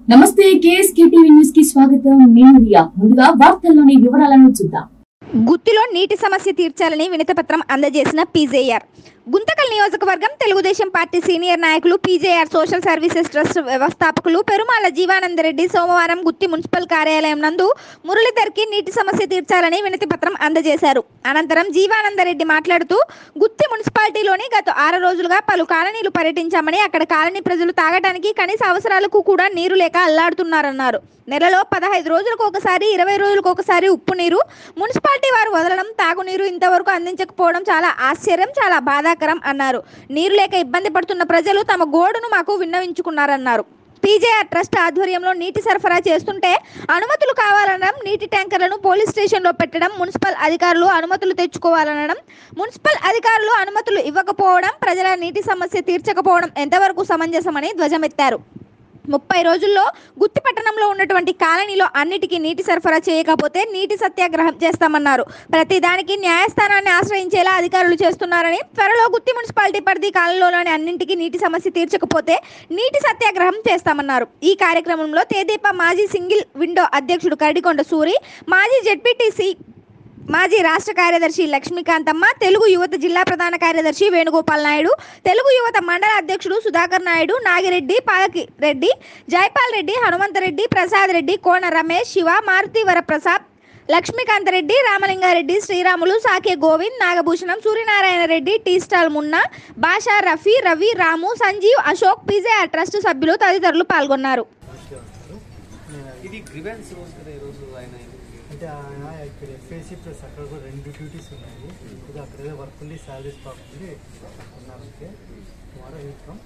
నమస్తే KSK TV news కి స్వాగతం నేను రియా ముందుగా వార్తల్లోని వివరాలను చూద్దాం గుత్తిలో నీటి సమస్య తీర్చాలని వినతిపత్రం అందజేసిన పీజేఆర్ గుంతకల్ నియోజకవర్గం తెలుగుదేశం పార్టీ సీనియర్ నాయకులు పీజేఆర్ సోషల్ సర్వీసెస్ ట్రస్ట్ వ్యవస్థాపకులు పెరుమాల జీవానందరెడ్డి సోమవారం గుత్తి మున్సిపల్ కార్యాలయం నందు మురళీధర్కి నీటి సమస్య తీర్చాలని వినతిపత్రం అందజేశారు అనంతరం జీవానందరెడ్డి మాట్లాడుతూ గుత్తి మున్సిపాలిటీలోని గత ఆరు రోజులుగా పలు కాలనీలు పర్యటించామని అక్కడ కాలనీ ప్రజలు తాగడానికి కనీస అవసరాలకు కూడా నీరు లేక అల్లాడుతున్నారన్నారు నెలలో పదహైదు రోజులకు ఒకసారి ఇరవై రోజులకు ఒకసారి ఉప్పు నీరు మున్సిపాలిటీ వారు వదలడం తాగునీరు ఇంతవరకు అందించకపోవడం చాలా ఆశ్చర్యం చాలా బాధాకరం అన్నారు నీరు లేక ఇబ్బంది పడుతున్న ప్రజలు తమ గోడును మాకు విన్నవించుకున్నారన్నారు పీజేఆర్ ట్రస్ట్ ఆధ్వర్యంలో నీటి సరఫరా చేస్తుంటే అనుమతులు కావాలనడం నీటి ట్యాంకర్లను పోలీస్ స్టేషన్లో పెట్టడం మున్సిపల్ అధికారులు అనుమతులు తెచ్చుకోవాలనడం మున్సిపల్ అధికారులు అనుమతులు ఇవ్వకపోవడం ప్రజల నీటి సమస్య తీర్చకపోవడం ఎంతవరకు సమంజసమని ధ్వజమెత్తారు ముప్పై రోజుల్లో గుత్తి పట్టణంలో ఉన్నటువంటి కాలనీలో అన్నిటికీ నీటి సరఫరా చేయకపోతే నీటి సత్యాగ్రహం చేస్తామన్నారు ప్రతి దానికి న్యాయస్థానాన్ని ఆశ్రయించేలా అధికారులు చేస్తున్నారని త్వరలో గుత్తి మున్సిపాలిటీ పరిధి కాలనీలోని అన్నింటికీ నీటి సమస్య తీర్చకపోతే నీటి సత్యాగ్రహం చేస్తామన్నారు ఈ కార్యక్రమంలో తేదీప మాజీ సింగిల్ విండో అధ్యక్షుడు కరడికొండ సూరి మాజీ జెడ్పీటీసీ మాజీ రాష్ట్ర కార్యదర్శి లక్ష్మీకాంతమ్మ తెలుగు యువత జిల్లా ప్రధాన కార్యదర్శి వేణుగోపాల్ నాయుడు తెలుగు యువత మండల అధ్యక్షుడు Sudhakar Naidu Nagireddy Palaki Reddy Jaipal Reddy Hanumantha Reddy Prasad Reddy Kona Ramesh Siva Maruthi Varaprasad Lakshmikantha Reddy Ramalinga Reddy Sriramulu Sake Govind Nagabhushanam Suryanarayana Reddy tea stall Munna Basha Rafi Ravi Ramu Sanjeev Ashok PJR trust సభ్యులు తదితరులు పాల్గొన్నారు ఇది గ్రివెన్స్ రోజు కదా ఈరోజు ఆయన అంటే ఆయన ఇక్కడ ఎఫ్ఏసి ప్లస్ అక్కడ కూడా రెండు డ్యూటీస్ ఉన్నాయి ఇది అక్కడ ఏదో వర్క్ ఉంది శాలరీస్ పాకుంది ఉన్నారంటే టుమారో ఇన్కమ్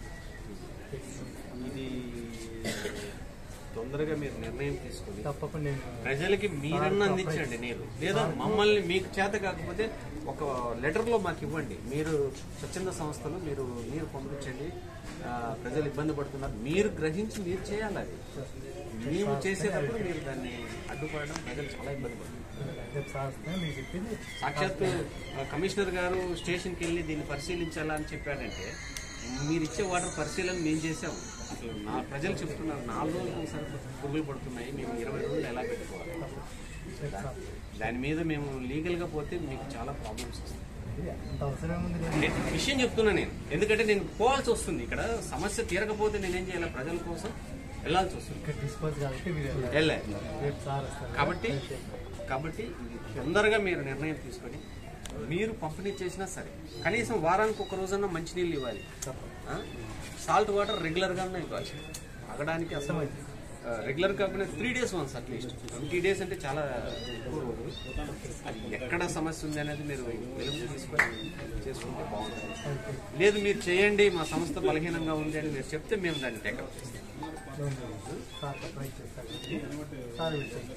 ఇది తొందరగా మీరు నిర్ణయం తీసుకుని తప్పకుండా నేను ప్రజలకి మీరన్నా అందించండి నీరు లేదా మమ్మల్ని మీకు చేత కాకపోతే ఒక లెటర్ లో మాకు ఇవ్వండి మీరు స్వచ్ఛంద సంస్థలు మీరు నీరు పంపించండి ఆ, ప్రజలు ఇబ్బంది పడుతున్నారు మీరు గ్రహించి మీరు చేయాలి అది మేము చేసేటప్పుడు మీరు దాన్ని అడ్డుపడడం ప్రజలు చాలా ఇబ్బంది పడుతున్నారు రేపు సార్ వస్తే మీకు చెప్పింది సాక్షాత్తు ఆ, కమిషనర్ గారు స్టేషన్కి వెళ్ళి దీన్ని పరిశీలించాలా అని చెప్పాడంటే మీరు ఇచ్చే వాటర్ పరిశీలన మేము చేసాము అసలు నా ప్రజలు చెప్తున్నారు నాలుగు రోజులు ఒకసారి పురుగులు పడుతున్నాయి మేము ఇరవై రోజులు ఎలా పెట్టుకోవాలి రేపు సార్ దాని మీద మేము లీగల్గా పోతే మీకు చాలా ప్రాబ్లమ్స్ వస్తాయి ఇది అంత అవసరం ఉంది లేదు. నేను విషయం చెప్తున్నా నేను ఎందుకంటే నేను పోవాల్సి వస్తుంది ఇక్కడ సమస్య తీరకపోతే నేనేం చేయాలి ప్రజల కోసం వెళ్ళాల్సి వస్తుంది ఇక్కడ డిస్పోజ్ కాబట్టి మీరు వెళ్ళాలి. వెళ్ళాలి రేపు సార్ వస్తారు కాబట్టి కాబట్టి తొందరగా మీరు నిర్ణయం తీసుకొని మీరు పంపిణీ చేసినా సరే కనీసం వారానికి ఒక రోజన్నా మంచినీళ్ళు ఇవ్వాలి సాల్ట్ వాటర్ రెగ్యులర్ గానే ఇవ్వాలి తాగడానికి అసలు రెగ్యులర్ కాకుండా three days once at least twenty days అంటే చాలా ఎక్కువ రోజులు అది ఎక్కడ సమస్య ఉంది అనేది మీరు వెలుగు తీసుకొని చేసుకుంటే బాగుంటుంది లేదు మీరు చేయండి మా సంస్థ బలహీనంగా ఉంది అని మీరు చెప్తే మేము దాన్ని టేకప్ చేస్తాం సార్ ట్రై చేస్తారు సార్ విషయం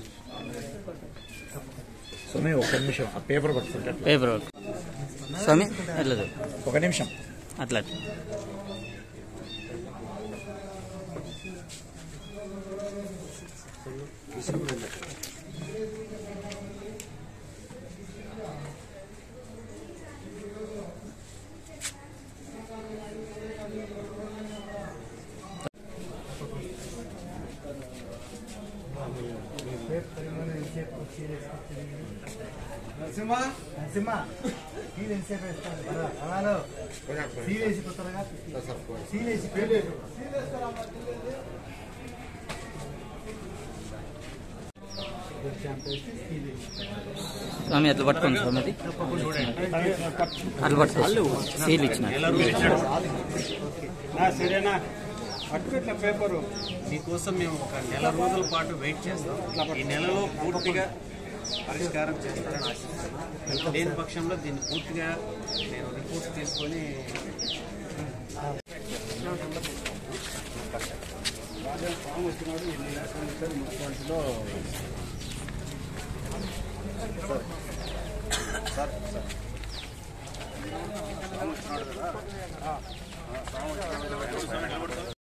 స్వామి ఒక నిమిషం ఆ పేపర్ పట్టుకుంటా పేపర్ వర్క్ స్వామి అట్లేదు ఒక నిమిషం అట్లా రేపు పరిమాణం ఎంతసేపు సీరియస్ నరసింహ నరసింహ సీల్ ఎంతసేపు వేస్తాను బరా అలాలో సీల్ వేసి కొత్తగా సీల్ వేసి పేరు స్వామి అట్లా పట్టుకోండి స్వామి అది అట్లా పట్టుకో సీల్ ఇచ్చిన సరేనా పట్టుకున్న పేపరు మీకోసం మేము ఒక నెల రోజుల పాటు వెయిట్ చేస్తాం ఈ నెలలో పూర్తిగా పరిష్కారం చేస్తారని ఆశిస్తున్నాను లేని పక్షంలో దీన్ని పూర్తిగా నేను రిపోర్ట్ తీసుకొని ఫామ్ వచ్చినాడు ఎన్ని లక్షలు ఇచ్చారు మున్సిపాలిటీలో ఫామ్ వచ్చినాడు కదా